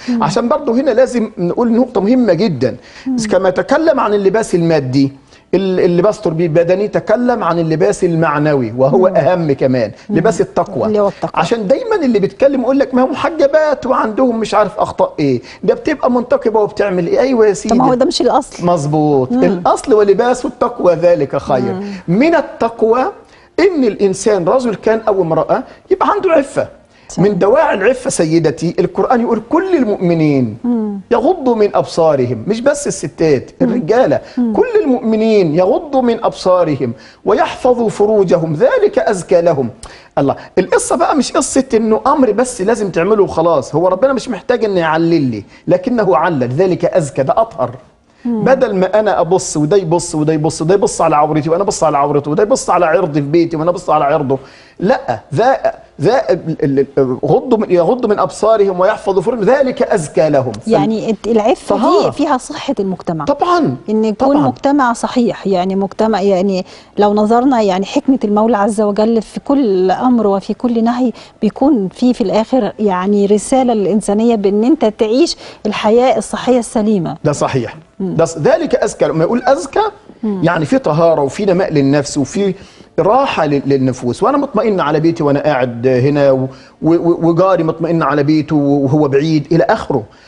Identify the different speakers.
Speaker 1: عشان برضه هنا لازم نقول نقطه مهمه جدا كما تكلم عن اللباس المادي ال- اللباس تربي بدني تكلم عن اللباس المعنوي وهو اهم كمان لباس التقوى
Speaker 2: اللي هو التقوى.
Speaker 1: عشان دايما اللي بيتكلم يقول لك ما هو محجبات وعندهم مش عارف اخطاء ايه ده بتبقى منتقبه وبتعمل ايه ايوه يا
Speaker 2: طب
Speaker 1: سيدي
Speaker 2: ما هو ده مش الاصل
Speaker 1: مظبوط الاصل ولباس التقوى ذلك خير من التقوى ان الانسان رجل كان او امراه يبقى عنده عفه
Speaker 2: صحيح.
Speaker 1: من دواعي العفه سيدتي القران يقول كل المؤمنين يغضوا من ابصارهم مش بس الستات الرجاله كل المؤمنين يغضوا من ابصارهم ويحفظوا فروجهم ذلك ازكى لهم الله القصه بقى مش قصه انه امر بس لازم تعمله وخلاص هو ربنا مش محتاج انه يعلل لي لكنه علل ذلك ازكى ده اطهر بدل ما انا ابص وده يبص وده يبص وده يبص على عورتي وانا ابص على عورته وده يبص على عرضي في بيتي وانا ابص على عرضه لا ذا ذا ال- ال- غضوا من يغضوا من ابصارهم ويحفظوا فروجهم ذلك ازكى لهم فال-
Speaker 2: يعني العفه
Speaker 1: طهارة.
Speaker 2: دي فيها صحه المجتمع
Speaker 1: طبعا
Speaker 2: ان يكون
Speaker 1: طبعاً.
Speaker 2: مجتمع صحيح يعني مجتمع يعني لو نظرنا يعني حكمه المولى عز وجل في كل امر وفي كل نهي بيكون في في الاخر يعني رساله للانسانيه بان انت تعيش الحياه الصحيه السليمه
Speaker 1: ده صحيح ده ص- ذلك ازكى لما يقول ازكى يعني في طهاره وفي نماء للنفس وفي راحه لل- للنفوس وانا مطمئن على بيتي وانا قاعد هنا و- و- وجاري مطمئن على بيته وهو بعيد الى اخره